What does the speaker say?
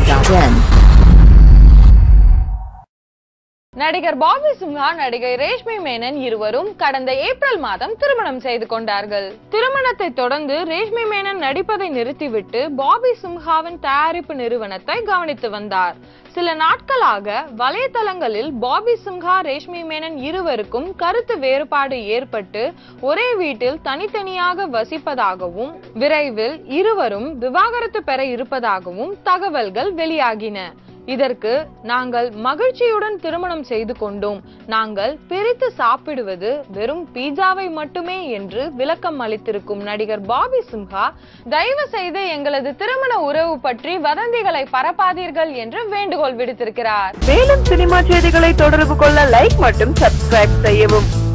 Recording.in. நடிகர் Bobby Simha நடிகை ரேஷ்மி மேனன் இருவரும் கடந்த ஏப்ரல் மாதம் திருமணம் செய்து கொண்டார்கள் திருமணத்தை தொடர்ந்து ரேஷ்மி மேனன் நடிப்பதை நிறுத்திவிட்டு பாபி சிம்ஹாவின் தயாரிப்பு நிறுவனத்தை கவனித்து வந்தார் சில நாட்களாக வலைத்தளங்களில் பாபி சிம்ஹா ரேஷ்மி மேனன் இருவருக்கும் கருத்து வேறுபாடு ஏற்பட்டு ஒரே வீட்டில் தனித்தனியாக வசிப்பதாகவும் விரைவில் இருவரும் விவாகரத்து பெற இருப்பதாகவும் தகவல்கள் வெளியாகின இதற்கு நாங்கள் மகிழ்ச்சியுடன் திருமணம் செய்து கொண்டோம் நாங்கள் பிரித்து சாப்பிடுவது வெறும் பீட்சாவை மட்டுமே என்று விளக்கம் அளித்திருக்கும் நடிகர் பாபி சிம்ஹா தயவு செய்து எங்களது திருமண உறவு பற்றி வதந்திகளை பரப்பாதீர்கள் என்று வேண்டுகோள் விடுத்திருக்கிறார் மேலும் சினிமா செய்திகளை தொடர்பு கொள்ள லைக் மற்றும் சப்ஸ்கிரைப் செய்யவும்